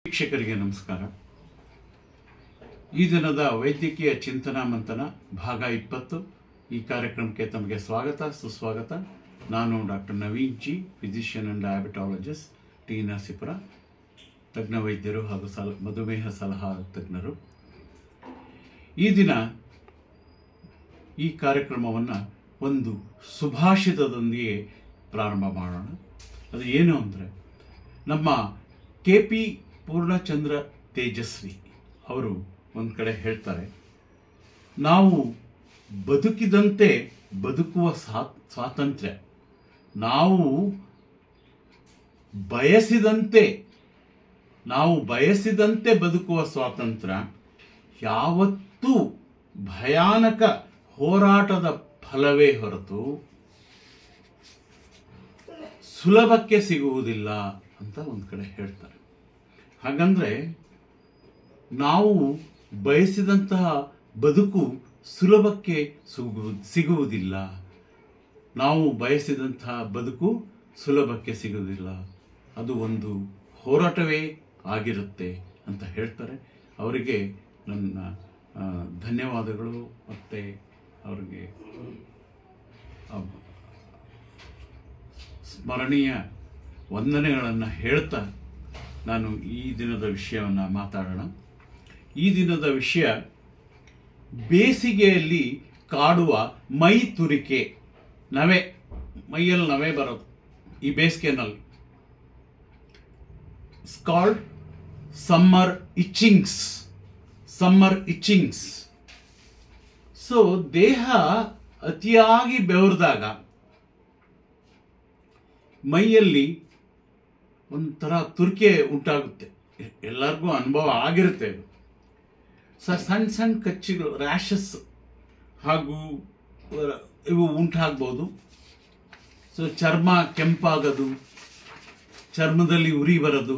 ವೀಕ್ಷಕರಿಗೆ ನಮಸ್ಕಾರ ಈ ದಿನದ ವೈದ್ಯಕೀಯ ಚಿಂತನಾ ಮಂಥನ ಭಾಗ ಇಪ್ಪತ್ತು ಈ ಕಾರ್ಯಕ್ರಮಕ್ಕೆ ತಮಗೆ ಸ್ವಾಗತ ಸುಸ್ವಾಗತ ನಾನು doctor Naveen G physician and diabetologist T Narasipura ತಜ್ಞ ವೈದ್ಯರು ಹಾಗೂ ಸಲ ಮಧುಮೇಹ ಸಲಹಾ ತಜ್ಞರು ಈ ದಿನ ಈ ಕಾರ್ಯಕ್ರಮವನ್ನು ಒಂದು ಸುಭಾಷಿತದೊಂದಿಗೆ ಪ್ರಾರಂಭ ಮಾಡೋಣ ಅದು ಏನು ಅಂದರೆ ನಮ್ಮ ಕೆ ಪಿ ಪೂರ್ಣಚಂದ್ರ ತೇಜಸ್ವಿ ಅವರು ಒಂದು ಕಡೆ ಹೇಳ್ತಾರೆ ನಾವು ಬದುಕಿದಂತೆ ಬದುಕುವ ಸ್ವಾ ಸ್ವಾತಂತ್ರ್ಯ ನಾವು ಬಯಸಿದಂತೆ ನಾವು ಬಯಸಿದಂತೆ ಬದುಕುವ ಸ್ವಾತಂತ್ರ್ಯ ಯಾವತ್ತೂ ಭಯಾನಕ ಹೋರಾಟದ ಫಲವೇ ಹೊರತು ಸುಲಭಕ್ಕೆ ಸಿಗುವುದಿಲ್ಲ ಅಂತ ಒಂದು ಕಡೆ ಹೇಳ್ತಾರೆ ಹಾಗಂದ್ರೆ ನಾವು ಬಯಸಿದಂತಹ ಬದುಕು ಸುಲಭಕ್ಕೆ ಸಿಗು ಸಿಗುವುದಿಲ್ಲ ನಾವು ಬಯಸಿದಂತಹ ಬದುಕು ಸುಲಭಕ್ಕೆ ಸಿಗುವುದಿಲ್ಲ ಅದು ಒಂದು ಹೋರಾಟವೇ ಆಗಿರುತ್ತೆ ಅಂತ ಹೇಳ್ತಾರೆ ಅವರಿಗೆ ನನ್ನ ಆ, ಧನ್ಯವಾದಗಳು ಮತ್ತು ಅವರಿಗೆ ಆ, ಸ್ಮರಣೀಯ ವಂದನೆಗಳನ್ನು ಹೇಳ್ತಾ ನಾನು ಈ ದಿನದ ವಿಷಯವನ್ನು ಮಾತಾಡೋಣ ಈ ದಿನದ ವಿಷಯ ಬೇಸಿಗೆಯಲ್ಲಿ ಕಾಡುವ ಮೈ ತುರಿಕೆ ನವೆ ಮೈಯಲ್ಲಿ ನವೆ ಬರೋದು ಈ ಬೇಸಿಗೆನಲ್ಲಿ called summer itchings summer itchings so ದೇಹ ಅತಿಯಾಗಿ ಬೆವರಿದಾಗ ಮೈಯಲ್ಲಿ ಒಂಥರ ತುರ್ಕೆ ಉಂಟಾಗುತ್ತೆ ಎ- ಎಲ್ಲರಿಗೂ ಅನುಭವ ಆಗಿರುತ್ತೆ ಅದು ಸ ಸಣ್ಣ ಸಣ್ಣ ಕಚ್ಚಿಗಳು ರ್ಯಾಷಸ್ ಹಾಗೂ ಅಹ್, ಇವು ಉಂಟಾಗ್ಬೋದು ಸೊ ಚರ್ಮ ಕೆಂಪಾಗೋದು ಚರ್ಮದಲ್ಲಿ ಉರಿ ಬರೋದು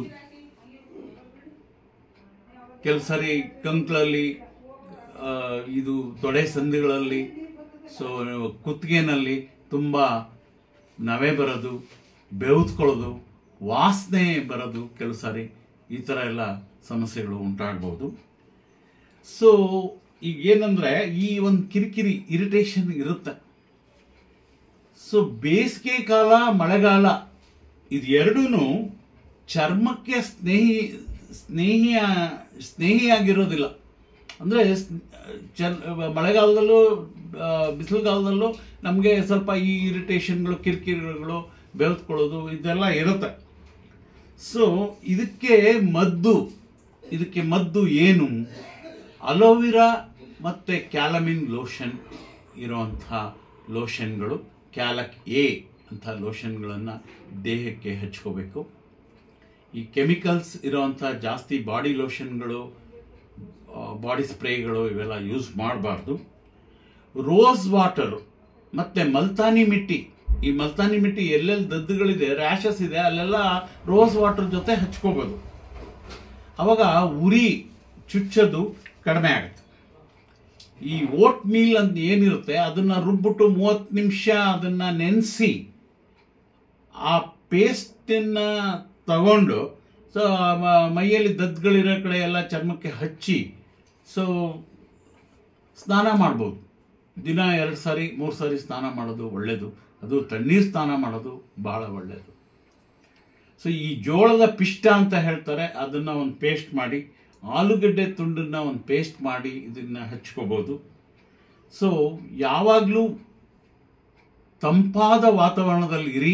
ಕೆಲವು ಸರಿ ಕಂಕ್ಳಲ್ಲಿ ಆ, ಇದು ತೊಡೆ ಸಂದಿಗಳಲ್ಲಿ ಸೊ ಕುತ್ತಿಗೆನಲ್ಲಿ ತುಂಬ ನವೆ ಬರೋದು ಬೆವುತ್ಕೊಳ್ಳೋದು ವಾಸನೆ ಬರೋದು ಕೆಲವು ಸಾರಿ ಈ ಥರ ಎಲ್ಲ ಸಮಸ್ಯೆಗಳು ಉಂಟಾಗ್ಬೋದು ಸೊ ಈಗ ಏನಂದ್ರೆ ಈ ಒಂದು ಕಿರಿಕಿರಿ ಇರಿಟೇಷನ್ ಇರುತ್ತೆ ಸೊ ಬೇಸಿಗೆ ಕಾಲ ಮಳೆಗಾಲ ಇದು ಎರಡೂ ಚರ್ಮಕ್ಕೆ ಸ್ನೇಹಿ ಸ್ನೇಹಿಯ ಸ್ನೇಹಿಯಾಗಿರೋದಿಲ್ಲ ಅಂದರೆ ಚರ್ ಮಳೆಗಾಲದಲ್ಲೂ ಆ, ಬಿಸಿಲುಗಾಲದಲ್ಲೂ ನಮಗೆ ಸ್ವಲ್ಪ ಈ ಇರಿಟೇಷನ್ಗಳು ಕಿರಿಕಿರಿಗಳು ಬೆಳೆದುಕೊಳ್ಳೋದು ಇದೆಲ್ಲ ಇರುತ್ತೆ ಸೊ ಇದಕ್ಕೆ ಮದ್ದು ಇದಕ್ಕೆ ಮದ್ದು ಏನು ಅಲೋವಿರಾ ಮತ್ತು ಕ್ಯಾಲಮಿನ್ ಲೋಷನ್ ಇರುವಂಥ ಲೋಷನ್ಗಳು ಕ್ಯಾಲಕ್ ಎ ಅಂಥ ಲೋಷನ್ಗಳನ್ನು ದೇಹಕ್ಕೆ ಹಚ್ಕೋಬೇಕು ಈ ಕೆಮಿಕಲ್ಸ್ ಇರುವಂಥ ಜಾಸ್ತಿ ಬಾಡಿ ಲೋಷನ್ಗಳು ಬಾಡಿ ಸ್ಪ್ರೇಗಳು ಇವೆಲ್ಲ ಯೂಸ್ ಮಾಡಬಾರ್ದು ರೋಸ್ ವಾಟರ್ ಮತ್ತು ಮಲ್ತಾನಿ ಮಿಟ್ಟಿ ಈ ಮಲ್ತಾನಿ ಮಿಟ್ಟಿ ಎಲ್ಲೆಲ್ಲಿ ದದ್ದುಗಳಿದೆ ರ್ಯಾಷಸ್ ಇದೆ ಅಲ್ಲೆಲ್ಲ ರೋಸ್ ವಾಟರ್ ಜೊತೆ ಹಚ್ಕೋಬೋದು ಅವಾಗ ಉರಿ ಚುಚ್ಚೋದು ಕಡಿಮೆ ಆಗುತ್ತೆ ಈ ಓಟ್ ಮೀಲ್ ಅಂತ ಏನಿರುತ್ತೆ ಅದನ್ನ ರುಬ್ಬಿಟ್ಟು ಮೂವತ್ತು ನಿಮಿಷ ಅದನ್ನ ನೆನೆಸಿ ಆ ಪೇಸ್ಟನ್ನ ತಗೊಂಡು ಸೊ ಮೈಯಲ್ಲಿ ದದ್ದುಗಳಿರೋ ಕಡೆ ಎಲ್ಲ ಚರ್ಮಕ್ಕೆ ಹಚ್ಚಿ ಸೊ ಸ್ನಾನ ಮಾಡ್ಬೋದು ದಿನ ಎರಡು ಸಾರಿ ಮೂರು ಸಾರಿ ಸ್ನಾನ ಮಾಡೋದು ಒಳ್ಳೆಯದು ಅದು ತಣ್ಣೀರು ಸ್ನಾನ ಮಾಡೋದು ಬಹಳ ಒಳ್ಳೆಯದು ಸೊ ಈ ಜೋಳದ ಪಿಷ್ಟ ಅಂತ ಹೇಳ್ತಾರೆ ಅದನ್ನು ಒಂದು ಪೇಸ್ಟ್ ಮಾಡಿ ಆಲೂಗಡ್ಡೆ ತುಂಡನ್ನ ಒಂದು ಪೇಸ್ಟ್ ಮಾಡಿ ಇದನ್ನು ಹಚ್ಕೋಬೋದು ಸೊ ಯಾವಾಗಲೂ ತಂಪಾದ ವಾತಾವರಣದಲ್ಲಿ ಇರಿ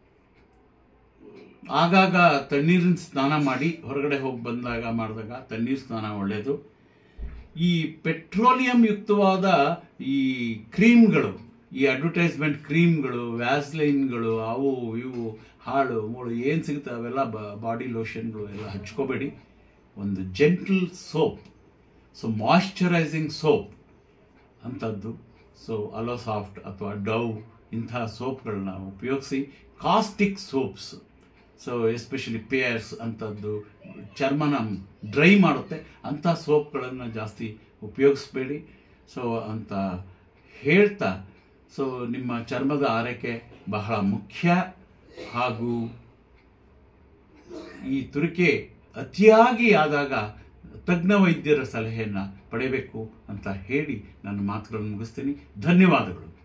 ಆಗಾಗ ತಣ್ಣೀರಿನ ಸ್ನಾನ ಮಾಡಿ ಹೊರಗಡೆ ಹೋಗಿ ಬಂದಾಗ ಮಾಡಿದಾಗ ತಣ್ಣೀರು ಸ್ನಾನ ಒಳ್ಳೆಯದು ಈ ಪೆಟ್ರೋಲಿಯಂ ಯುಕ್ತವಾದ ಈ ಕ್ರೀಮ್ಗಳು ಈ ಅಡ್ವರ್ಟೈಸ್ಮೆಂಟ್ ಕ್ರೀಮ್ಗಳು ವ್ಯಾಸ್ಲೈನ್ಗಳು ಅವು ಇವು ಹಾಳು ಮೂಳು ಏನು ಸಿಗುತ್ತೆ ಅವೆಲ್ಲ ಬಾಡಿ ಲೋಷನ್ಗಳು ಎಲ್ಲ ಹಚ್ಕೋಬೇಡಿ ಒಂದು gentle soap so moisturizing soap ಅಂಥದ್ದು ಸೊ ಅಲೋ ಸಾಫ್ಟ್ ಅಥವಾ ಡವ್ ಇಂಥ ಸೋಪ್ಗಳನ್ನ ಉಪಯೋಗಿಸಿ caustic soaps so especially Pears ಅಂಥದ್ದು ಚರ್ಮನ ಡ್ರೈ ಮಾಡುತ್ತೆ ಅಂಥ ಸೋಪ್ಗಳನ್ನು ಜಾಸ್ತಿ ಉಪಯೋಗಿಸ್ಬೇಡಿ ಸೊ ಅಂತ ಹೇಳ್ತಾ ಸೊ ನಿಮ್ಮ ಚರ್ಮದ ಆರೈಕೆ ಬಹಳ ಮುಖ್ಯ ಹಾಗೂ ಈ ತುರಿಕೆ ಅತಿಯಾಗಿ ಆದಾಗ ತಜ್ಞ ವೈದ್ಯರ ಸಲಹೆಯನ್ನು ಪಡೆಯಬೇಕು ಅಂತ ಹೇಳಿ ನನ್ನ ಮಾತುಗಳನ್ನು ಮುಗಿಸ್ತೀನಿ ಧನ್ಯವಾದಗಳು